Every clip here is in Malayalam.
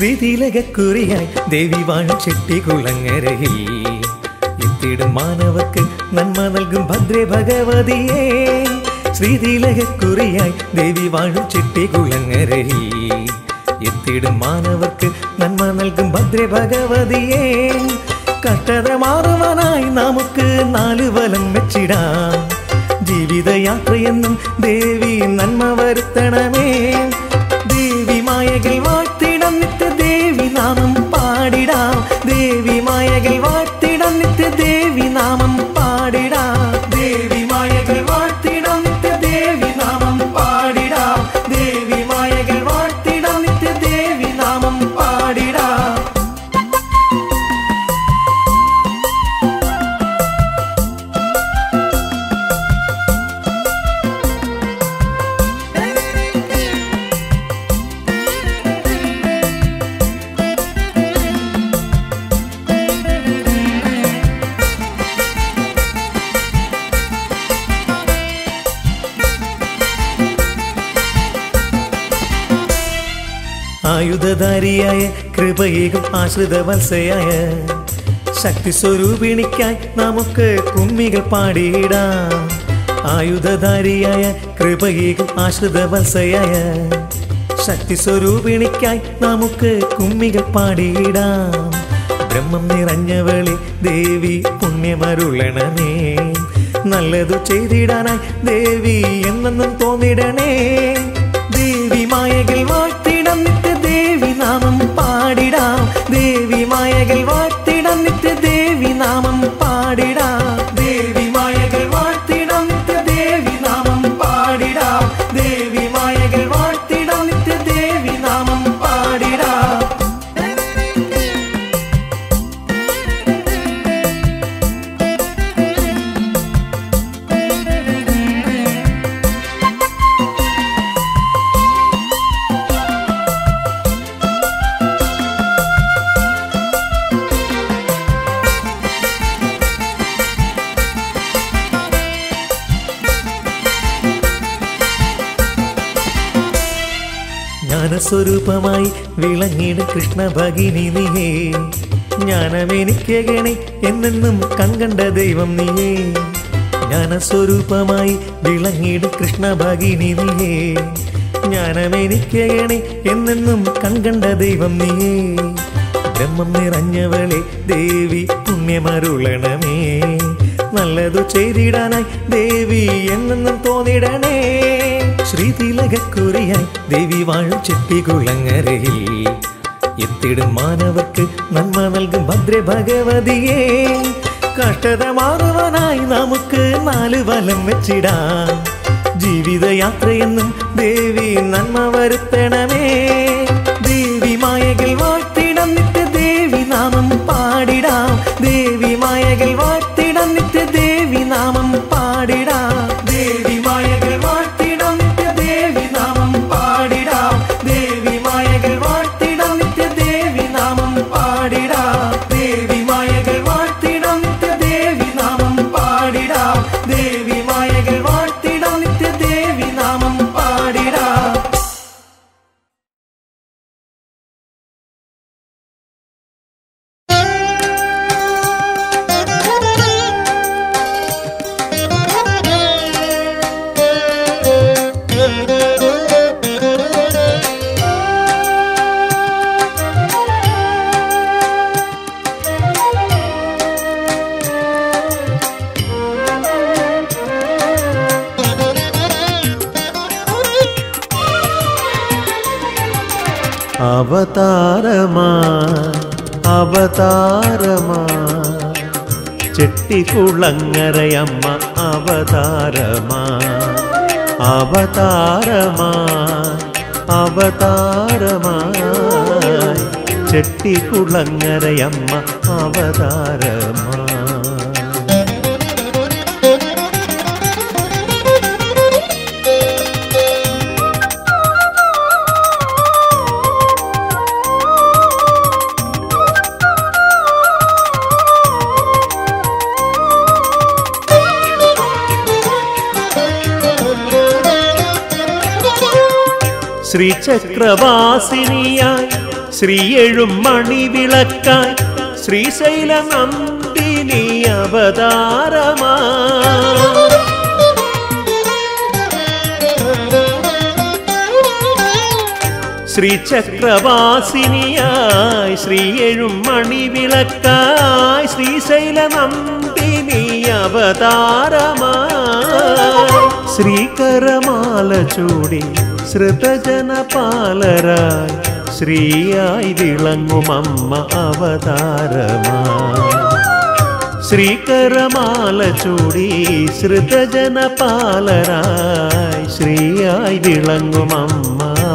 ശ്രീതിലകക്കുറിയായി ദേവി വാഴും ചെട്ടികുളങ്ങരയിൽ എത്തിടും മാനവർക്ക് നന്മ നൽകും ഭദ്രേ ഭഗവതിയെ ശ്രീതിലകക്കുറിയായി ദേവി വാഴും ചെട്ടികുളങ്ങരയിൽ എത്തിടും മാനവർക്ക് നന്മ നൽകും ഭദ്രേ ഭഗവതിയെ കഷ്ടത മാറുവാനായി നമുക്ക് നാല് വലം വെച്ചിടാം ജീവിതയാത്രയെന്നും ദേവി നന്മ വരുത്തണമേ ദേവി മായകൾ വാഴ്ത്തിടം നിത്യ ദേവി നാമം പാടിടാം ദേവി മായകൾ വാഴ്ത്തിടം നിത്യ ദേവി നാമം പാടിടാം ദേവി മായകൾ വാഴ്ത്തിടം നിത്യ ദേവി നാമം പാടിടാം ദേവി മായകൾ വാഴ്ത്തിടം നിത്യ ദേവി നാമം പാടിടാം ആയുധധാരിയായ കൃപയേകും ആശ്രിത വത്സയായ ശക്തി സ്വരൂപിണിക്കായി നമുക്ക് കുമ്മികൾ പാടിയിടാം ആയുധധാരിയായ കൃപയേകും ആശ്രിത വത്സയായ ശക്തി സ്വരൂപിണിക്കായി നമുക്ക് കുമ്മികൾ പാടിയിടാം ബ്രഹ്മം നിറഞ്ഞവളെ ദേവി പുണ്യമരുളണമേ നല്ലതു ചെയ്തിടാനായി ദേവി എന്നെന്നും തോന്നിടണേ ദേവി മായകൾ വാഴ്ത്തിടം നിത്യ ദേവി നാമം പാടിടാം ദേവി മായകൾ വാഴ്ത്തിടം നിത്യ ദേവി നാമം പാടിടാം ദേവി മായകൾ വാഴ്ത്തിടം നിത്യ ദേവി നാമം പാടിടാം ദേവി മായകൾ വാഴ്ത്തിടം നിത്യ ദേവി നാമം പാടിടാം ജ്ഞാനസ്വരൂപമായി വിളങ്ങിട് കൃഷ്ണ ഭഗിനി നീയേ ജ്ഞാനമെനിക്ക് ഗണി എന്നെന്നും കൺകണ്ട ദൈവം നീയേ ജ്ഞാനസ്വരൂപമായി വിളങ്ങിട് കൃഷ്ണ ഭഗിനി നീയേ ജ്ഞാനമെനിക്ക് ഗണി എന്നെന്നും കൺകണ്ട ദൈവം നീയേ ബ്രഹ്മം നിറഞ്ഞവളെ ദേവി പുണ്യമരുളണമേ നല്ലതു ചെയ്തിടാനായി ദേവി എന്നെന്നും തോന്നിടണേ ശ്രീതിലകക്കുറിയായി ദേവി വാഴും ചെട്ടികുളങ്ങരയിൽ എത്തിടും മാനവർക്ക് നന്മ നൽകും ഭദ്ര ഭഗവതിയെ കഷ്ടത മാറുവാനായി നമുക്ക് നാല് വലം വെച്ചിടാം ജീവിതയാത്രയെന്നും ദേവി നന്മ വരുത്തണമേ ദേവി മായകൾ വാഴ്ത്തിടം നിത്യ ദേവി നാമം പാടിടാം ദേവി മായകൾ വാഴ്ത്തിടം നിത്യ ദേവി നാമം പാടിടാം ദേവി മായകൾ വാഴ്ത്തിടം നിത്യ ദേവി നാമം പാടിടാം ദേവി മായകൾ വാഴ്ത്തിടം നിത്യ ദേവി നാമം പാടിടാം ദേവി മായകൾ വാഴ്ത്തിടം നിത്യ ദേവി നാമം പാടിടാം ദേവി മായകൾ വാഴ്ത്തിടം നിത്യ ദേവി നാമം പാടിടാം അവതാരമാ അവതാരമാ ചെട്ടിക്കുളങ്ങരയമ്മ അവതാരമാ അവതാരമാ അവതാരമായി ചെട്ടിക്കുളങ്ങരയമ്മ അവതാരമാ ശ്രീചക്രവാസിനിയായി ശ്രീയെഴും മണിവിളക്കായി ശ്രീശൈല നന്ദിനി അവതാരമാ ശ്രീചക്രവാസിനിയായി ശ്രീയെഴും മണിവിളക്കായി ശ്രീശൈല നന്ദിനി അവതാരമായി ശ്രീകരമാല ചൂടി ശ്രുതജനപാലരായി ശ്രീയായി വിളങ്ങുമമ്മ അവതാരമായി ശ്രീകരമാല ചൂടി ശ്രുതജനപാലരായി ശ്രീയായി വിളങ്ങുമമ്മ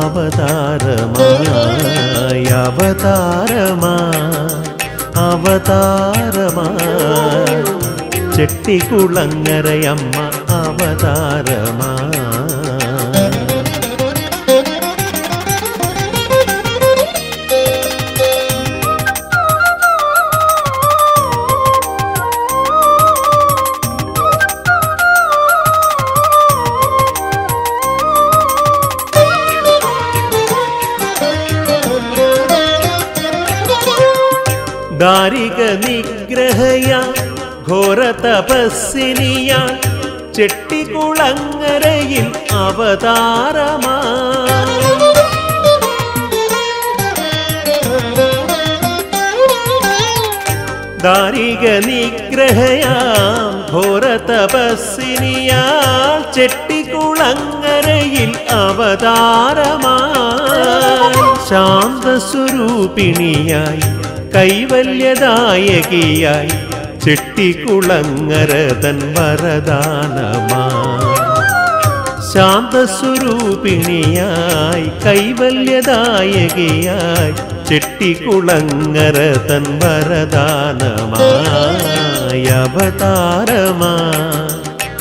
അവതാരമായി അവതാരമായി അവതാരമായി ചെട്ടിക്കുളങ്ങരയമ്മ അവതാരമായി ദാരിക നിഗ്രഹയ ഘോര തപസ്സിനിയ ചെട്ടിക്കുളങ്ങരയിൽ അവതാരമാ ദാരിക നിഗ്രഹയാം ഘോര തപസ്സിനിയ ചെട്ടിക്കുളങ്ങരയിൽ അവതാരമാ ശാന്തസ്വരൂപിണിയായി കൈവല്യദായകിയായി ചെട്ടിക്കുളങ്ങര തൻ വരദാനമാ ശാന്തസ്വരൂപിണിയായി കൈവല്യദായകിയായി ചെട്ടിക്കുളങ്ങര തൻ വരദാനമായി അവതാരമായി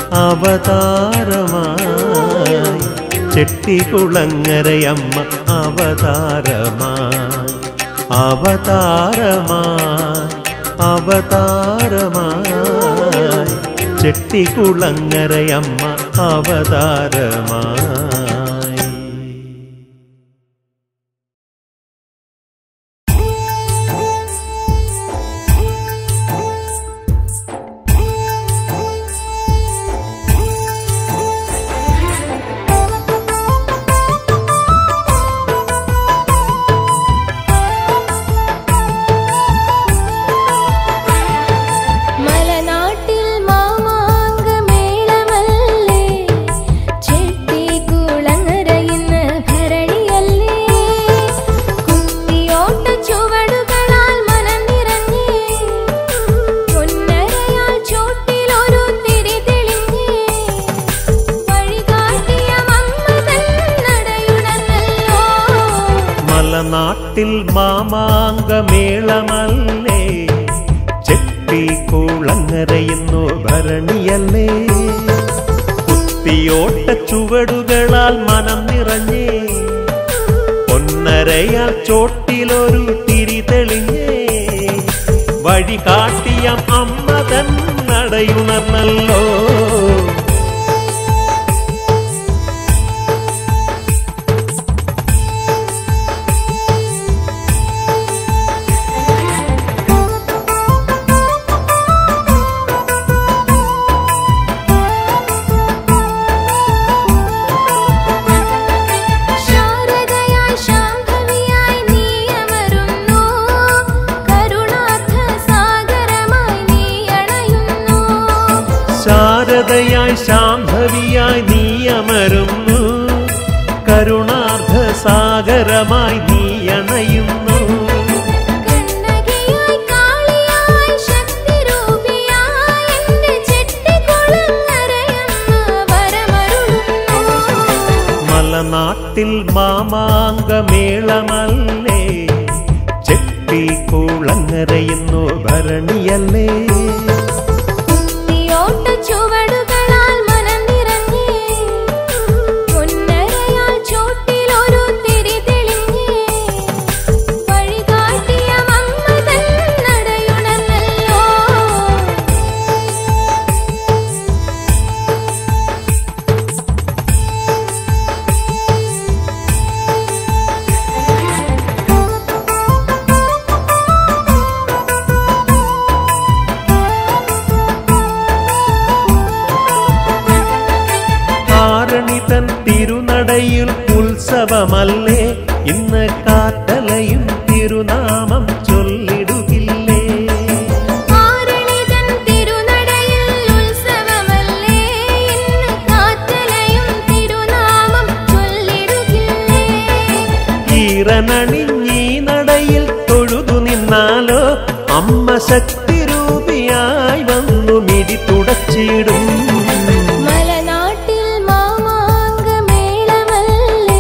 അവതാരമായി ചെട്ടിക്കുളങ്ങരയമ്മ അവതാരമായി അവതാരമായി അവതാരമായി ചെട്ടിക്കുളങ്ങരയമ്മ അവതാരമായി മലനാട്ടിൽ മാമാങ്കമേളമല്ലേ ചെട്ടിക്കുളങ്ങരയിന്ന് ഭരണിയല്ലേ കുത്തിയോട്ട ചുവടുകളാൽ മനം നിറഞ്ഞേ പൊന്നരയാൽ ചോട്ടിലൊരു തിരി തെളിഞ്ഞേ വഴികാട്ടിയ മമ്മതൻ നടയുണർന്നല്ലോ മലനാട്ടിൽ മാമാങ്കമേളമല്ലേ ചെട്ടിക്കുളങ്ങരയുന്നു ഭരണിയല്ലേ കുത്തിയോട്ട ചുവടുകളാൽ മനം നിറഞ്ഞേ പൊന്നരയാൽ ചോട്ടിലൊരു തിരി തെളിഞ്ഞേ വഴി കാട്ടിയ അമ്മ തൻ നടയുണർന്നല്ലോ ശാരദയായി ശാംഭവിയായി നീ അമരുന്നു കരുണാർത്ഥ സാഗരമായി നീ അണയുന്നു ശാരദയായി ശാംഭവിയായി നീ അമരുന്നു കരുണാർദ്ധ സാഗരമായി നീ അണയുന്നു കണ്ണകിയായി കാളിയായി ശക്തിരൂപിയായി എന്റെ ചെട്ടിക്കുളങ്ങരയമ്മ വരമരുളുന്നു മലനാട്ടിൽ മാമാങ്കമേളമല്ലേ ചെട്ടിക്കുളങ്ങരയുന്നു ഭരണിയല്ലേ കുത്തിയോട്ട ചുവടുകളാൽ മനം നിറഞ്ഞേ പൊന്നരയാൽ ചോട്ടിലൊരു തിരി തെളിഞ്ഞേ വഴികാട്ടിയ മമ്മതൻ നടയുണർന്നല്ലോ ും തൻ തിരുനടയിൽ ഉത്സവമല്ലേ ഇന്ന് കാറ്റലയും തിരുനാമം ചൊല്ലിടുകില്ലേ ആരളിതൻ തിരുനടയിൽ ഉത്സവമല്ലേ ഇന്ന് കാറ്റലയും തിരുനാമം ചൊല്ലിടുകില്ലേ ഈറനണിഞ്ഞീ നടയിൽ തൊഴുതു നിന്നാലോ അമ്മ ശക്തി രൂപിയായി വന്നു മിടി തുടച്ചിടും മലനാട്ടിൽ മാമാങ്കമേളമല്ലേ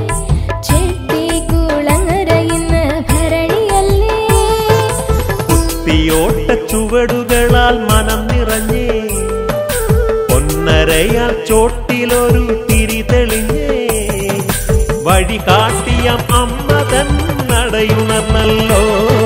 ചെട്ടിക്കുളങ്ങരയിന്ന് ഭരണിയല്ലേ കുത്തിയോട്ട ചുവടുകളാൽ മനം നിറഞ്ഞേ പൊന്നരയാൽ ചോട്ടിലൊരു തിരി തെളിഞ്ഞേ വഴി കാട്ടിയ അമ്മ തൻ നടയുണർന്നല്ലോ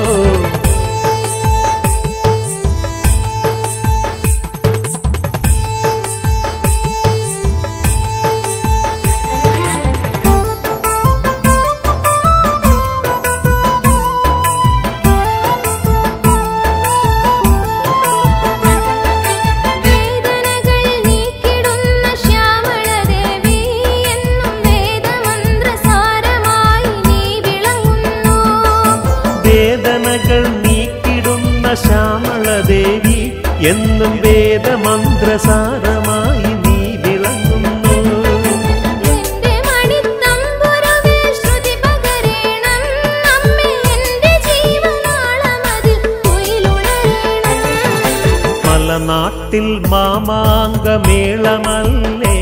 വേദനകൾ നീക്കിടുന്ന ശ്യാമളദേവി എന്നും വേദമന്ത്രസാരമായി നീ വിളങ്ങുന്നു വേദനകൾ നീക്കിടുന്ന ശ്യാമളദേവി എന്നും വേദമന്ത്രസാരമായി നീ വിളങ്ങുന്നു എന്റെ മണിത്തമ്പുരുവിൽ ശ്രുതി പകരേണം അമ്മേ എന്റെ ജീവനാളമതിൽ കുയിലുണരണം മലനാട്ടിൽ മാമാങ്കമേളമല്ലേ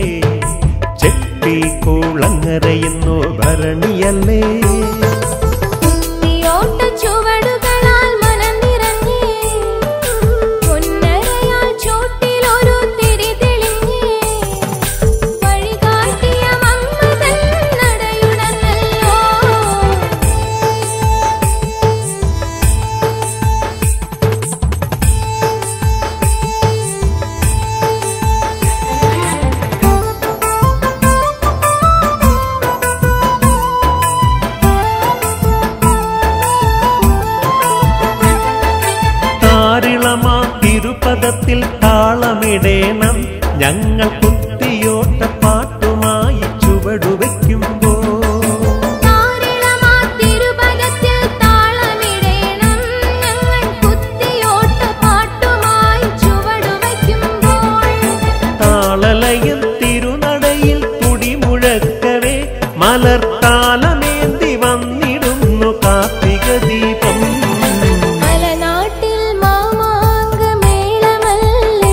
ചെട്ടിക്കുളങ്ങരയുന്നു ഭരണിയല്ലേ കുത്തിയോട്ട ചുവടുകളാൽ മനം നിറഞ്ഞേ പൊന്നരയാൽ ചോട്ടിലൊരു തിരി തെളിഞ്ഞേ വഴികാട്ടിയ മമ്മതൻ നടയുണർന്നല്ലോ താരിളമാ തിരുപദത്തിൽ താളമിടേണം ഞങ്ങൾ കുത്തിയോട്ട പാട്ടുമായി ചുവടുവെക്കുമ്പോ താരിളമാ തിരുപദത്തിൽ താളമിടേണം ഞങ്ങൾ കുത്തിയോട്ട പാട്ടുമായി ചുവടുവയ്ക്കുമ്പോൾ താളലയം തിരുനടയിൽ തുടിമുഴക്കവേ മലർത്താലമേന്തി വന്നിടുന്നു കാർത്തിക ദീപം മലനാട്ടിൽ മാമാങ്കമേളമല്ലേ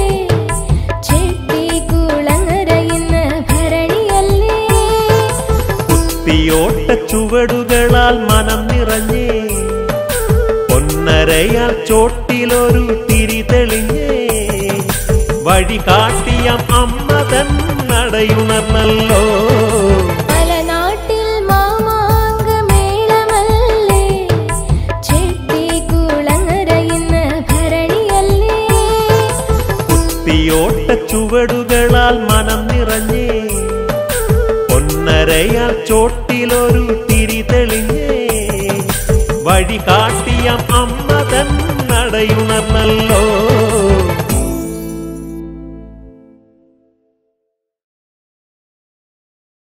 ചെട്ടിക്കുളങ്ങരയിന്ന് ഭരണിയല്ലേ കുത്തിയോട്ട ചുവടുകളാൽ മനം നിറഞ്ഞേ പൊന്നരയാൽ ചോട്ടിലൊരു തിരി തെളിഞ്ഞേ വഴി കാട്ടിയ അമ്മ തൻ നടയുണർന്നല്ലോ മലനാട്ടിൽ മാമാങ്കമേളമല്ലേ ചെട്ടിക്കുളങ്ങരയിന്ന് ഭരണിയല്ലേ കുത്തിയോട്ട ചുവടുകളാൽ മനം നിറഞ്ഞേ പൊന്നരയാൽ ചോട്ടിലൊരു തിരി തെളിഞ്ഞേ വഴി കാട്ടിയ അമ്മ തൻ നടയുണർന്നല്ലോ